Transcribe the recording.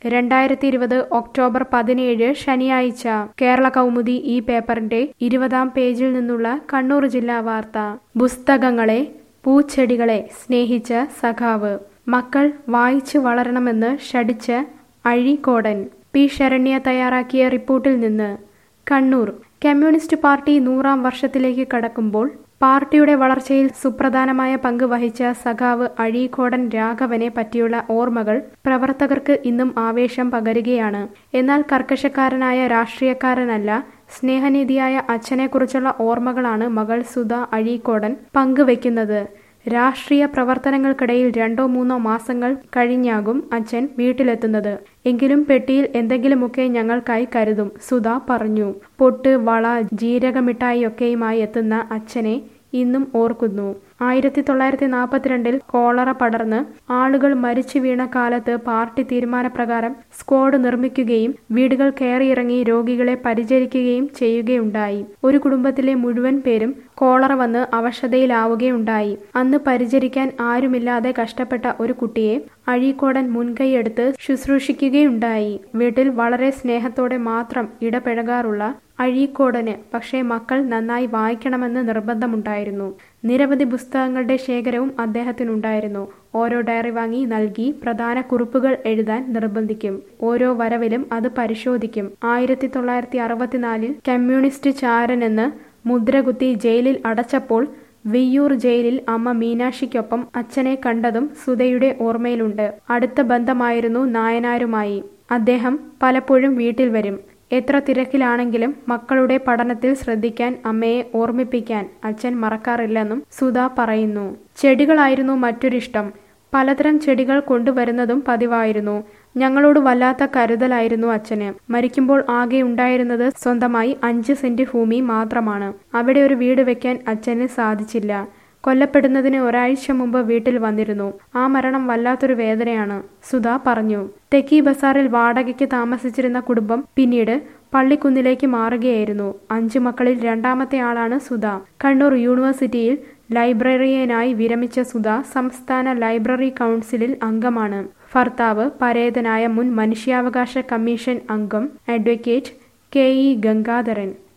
രണ്ടായിരത്തി ഇരുപത് ഒക്ടോബർ പതിനേഴ് ശനിയാഴ്ച കേരള കൗമുദി ഈ പേപ്പറിന്റെ ഇരുപതാം പേജിൽ നിന്നുള്ള കണ്ണൂർ ജില്ലാ വാർത്ത പുസ്തകങ്ങളെ പൂച്ചെടികളെ സ്നേഹിച്ച സഖാവ് മക്കൾ വായിച്ചു വളരണമെന്ന് ഷടിച്ച് അഴീക്കോടൻ പി ശരണ്യ തയ്യാറാക്കിയ റിപ്പോർട്ടിൽ നിന്ന് കണ്ണൂർ കമ്മ്യൂണിസ്റ്റ് പാർട്ടി നൂറാം വർഷത്തിലേക്ക് കടക്കുമ്പോൾ പാർട്ടിയുടെ വളർച്ചയിൽ സുപ്രധാനമായ പങ്ക് വഹിച്ച സഖാവ് അഴീക്കോടൻ രാഘവനെ പറ്റിയുള്ള ഓർമ്മകൾ പ്രവർത്തകർക്ക് ഇന്നും ആവേശം പകരുകയാണ് എന്നാൽ കർക്കശക്കാരനായ രാഷ്ട്രീയക്കാരനല്ല സ്നേഹനിധിയായ അച്ഛനെക്കുറിച്ചുള്ള ഓർമ്മകളാണ് മകൾ സുധ അഴീക്കോടൻ പങ്കുവെക്കുന്നത് രാഷ്ട്രീയ പ്രവർത്തനങ്ങൾക്കിടയിൽ രണ്ടോ മൂന്നോ മാസങ്ങൾ കഴിഞ്ഞാകും അച്ഛൻ വീട്ടിലെത്തുന്നത് എങ്കിലും പെട്ടിയിൽ എന്തെങ്കിലുമൊക്കെ ഞങ്ങൾക്കായി കരുതും സുധ പറഞ്ഞു പൊട്ട് വള ജീരകമിഠായിയൊക്കെയുമായി എത്തുന്ന അച്ഛനെ ഇന്നും ഓർക്കുന്നു ആയിരത്തി തൊള്ളായിരത്തി നാൽപ്പത്തിരണ്ടിൽ കോളറ പടർന്ന് ആളുകൾ മരിച്ചു വീണ കാലത്ത് പാർട്ടി തീരുമാനപ്രകാരം സ്ക്വാഡ് നിർമ്മിക്കുകയും വീടുകൾ കയറിയിറങ്ങി രോഗികളെ പരിചരിക്കുകയും ചെയ്യുകയുണ്ടായി ഒരു കുടുംബത്തിലെ മുഴുവൻ പേരും കോളറ വന്ന് അവശതയിലാവുകയുണ്ടായി അന്ന് പരിചരിക്കാൻ ആരുമില്ലാതെ കഷ്ടപ്പെട്ട ഒരു കുട്ടിയെ അഴീക്കോടൻ മുൻകൈയെടുത്ത് ശുശ്രൂഷിക്കുകയുണ്ടായി വീട്ടിൽ വളരെ സ്നേഹത്തോടെ മാത്രം ഇടപഴകാറുള്ള അഴീക്കോടന് പക്ഷേ മക്കൾ നന്നായി വായിക്കണമെന്ന് നിർബന്ധമുണ്ടായിരുന്നു നിരവധി പുസ്തകങ്ങളുടെ ശേഖരവും അദ്ദേഹത്തിനുണ്ടായിരുന്നു ഓരോ ഡയറി വാങ്ങി നൽകി പ്രധാന കുറിപ്പുകൾ എഴുതാൻ നിർബന്ധിക്കും ഓരോ വരവിലും അത് പരിശോധിക്കും ആയിരത്തി തൊള്ളായിരത്തി അറുപത്തിനാലിൽ കമ്മ്യൂണിസ്റ്റ് ചാരനെന്ന് മുദ്രകുത്തി ജയിലിൽ അടച്ചപ്പോൾ വിയ്യൂർ ജയിലിൽ അമ്മ മീനാക്ഷിക്കൊപ്പം അച്ഛനെ കണ്ടതും സുധയുടെ ഓർമ്മയിലുണ്ട് അടുത്ത ബന്ധമായിരുന്നു നായനാരുമായി അദ്ദേഹം പലപ്പോഴും വീട്ടിൽ വരും എത്ര തിരക്കിലാണെങ്കിലും മക്കളുടെ പഠനത്തിൽ ശ്രദ്ധിക്കാൻ അമ്മയെ ഓർമ്മിപ്പിക്കാൻ അച്ഛൻ മറക്കാറില്ലെന്നും സുധ പറയുന്നു ചെടികളായിരുന്നു മറ്റൊരിഷ്ടം പലതരം ചെടികൾ കൊണ്ടുവരുന്നതും പതിവായിരുന്നു ഞങ്ങളോട് വല്ലാത്ത കരുതലായിരുന്നു അച്ഛന് മരിക്കുമ്പോൾ ആകെ ഉണ്ടായിരുന്നത് സ്വന്തമായി അഞ്ച് സെന്റ് ഭൂമി മാത്രമാണ് അവിടെ ഒരു വീട് വെക്കാൻ അച്ഛന് സാധിച്ചില്ല കൊല്ലപ്പെടുന്നതിന് ഒരാഴ്ച മുമ്പ് വീട്ടിൽ വന്നിരുന്നു ആ മരണം വല്ലാത്തൊരു വേദനയാണ് സുധ പറഞ്ഞു തെക്കി ബസാറിൽ വാടകയ്ക്ക് താമസിച്ചിരുന്ന കുടുംബം പിന്നീട് പള്ളിക്കുന്നിലേക്ക് മാറുകയായിരുന്നു അഞ്ചു മക്കളിൽ രണ്ടാമത്തെ ആളാണ് സുധ കണ്ണൂർ യൂണിവേഴ്സിറ്റിയിൽ ലൈബ്രറിയനായി വിരമിച്ച സുധ സംസ്ഥാന ലൈബ്രറി കൗൺസിലിൽ അംഗമാണ് ഭർത്താവ് പരേതനായ മുൻ മനുഷ്യാവകാശ കമ്മീഷൻ അംഗം അഡ്വക്കേറ്റ് കെ ഇ ഗംഗാധരൻ